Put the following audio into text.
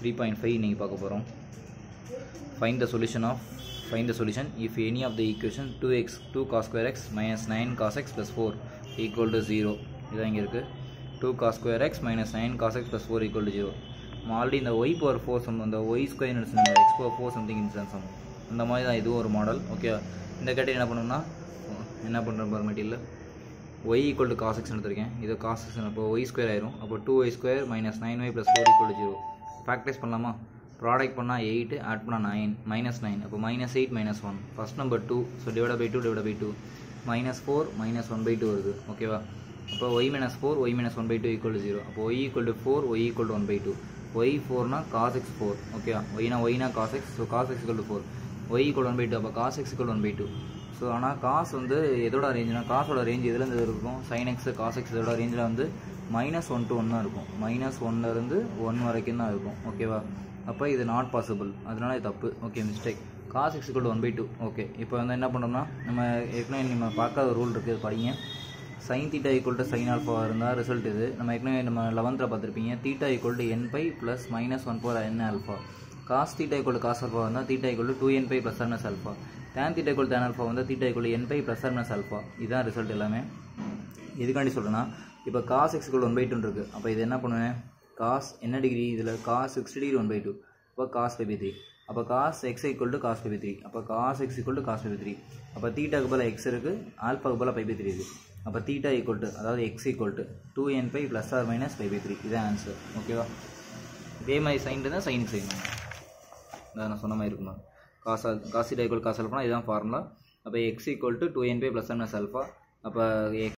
three point five நீங்கள் பார்க்க போகிறோம் find the solution of find the solution if any of the equation two x two cos square x minus nine cos x plus four equal to zero இதான் இங்கே இருக்குது two cos square x minus nine cos x plus four equal to zero நம்ம already இந்த y power four some அந்த y square இந்த x power four something இன்சன் some அந்த மாதிரி தான் இதுவும் ஒரு மாடல் ஓகே இந்த கேட்டகரி என்ன பண்ணணும்னா என்ன பண்ணுற பாரு material y equal to cos x எடுத்திருக்கேன் இது காஸ் எக்ஸ் அப்போ ஒய் ஸ்கொயர் ஆயிரும் அப்போ two y square minus nine y plus four equal to zero practice பண்ணலாமா ப்ராடக்ட் பண்ணால் எயிட் ஆட் பண்ணால் நைன் மைனஸ் நைன் அப்போ minus eight minus one first number two so divide by two divide by two minus four minus one by two வருது ஓகேவா அப்போ y minus four y minus one by two equal to zero அப்போ y equal to four y equal to one by two y ஃபோர்னா cos x four ஓகேவா ஒய்னா ஒய்னா cos x so cos x equal to four y equal one by two அப்போ cos x equal one by two so ஆனால் cos வந்து எதோட ரேஞ்சுனா காசோட range எதுலேருந்து இருக்கும் சைன் எக்ஸ் காஸ் எக்ஸ் இதோட ரேஞ்சில் வந்து மைனஸ் ஒன் டு ஒன் தான் இருக்கும் மைனஸ் ஒன்லேருந்து ஒன் வரைக்கும் தான் இருக்கும் ஓகேவா அப்போ இது நாட் பாசிபிள் அதனால இது தப்பு okay mistake cos x equal one by two okay இப்போ வந்து என்ன பண்ணோம்னா நம்ம ஏற்கனவே நம்ம பார்க்காத ரூல் இருக்குது படிங்க sine theta equal to sine alpha இருந்தால் ரிசல்ட் இது நம்ம ஏற்கனவே நம்ம லெவன்த்தில் பார்த்துருப்பீங்க theta equal to n pi plus minus one four n alpha cos theta equal cos alpha வந்தால் theta equal to two n pi plus minus alpha tan theta equal tan alpha வந்து theta equal n pi plus minus alpha இதுதான் result எல்லாமே எதுக்காண்டி சொல்கிறேன்னா இப்போ cos x equal one by டூன்னு இருக்குது அப்போ இது என்ன பண்ணுவேன் காஸ் என்ன டிகிரி இதில் cos sixty degree one by two அப்போ காஸ் ஃபைவ் பை த்ரீ அப்போ cos x equal to cos five by three அப்போ cos x equal to cos five by three அப்போ தீட்டாக்கு பதில் எக்ஸ் இருக்குது ஆல்ஃபாக்கு பதில் ஃபைவ் பை த்ரீ இருக்குது அப்போ தீட்டா ஈக்குவல் டு அதாவது x equal to two n pi plus or minus five by three இதான் ஆன்சர் ஓகேவா இதே மாதிரி சைன் தான் சைனுக்கு செய்யணும் அதான் நான் சொன்ன மாதிரி இருக்குமா காசா காசி ஈக்குவல் காசு அல்ஃபா இதுதான் ஃபார்முலா அப்போ x equal to two n pi plus minus alpha அப்போ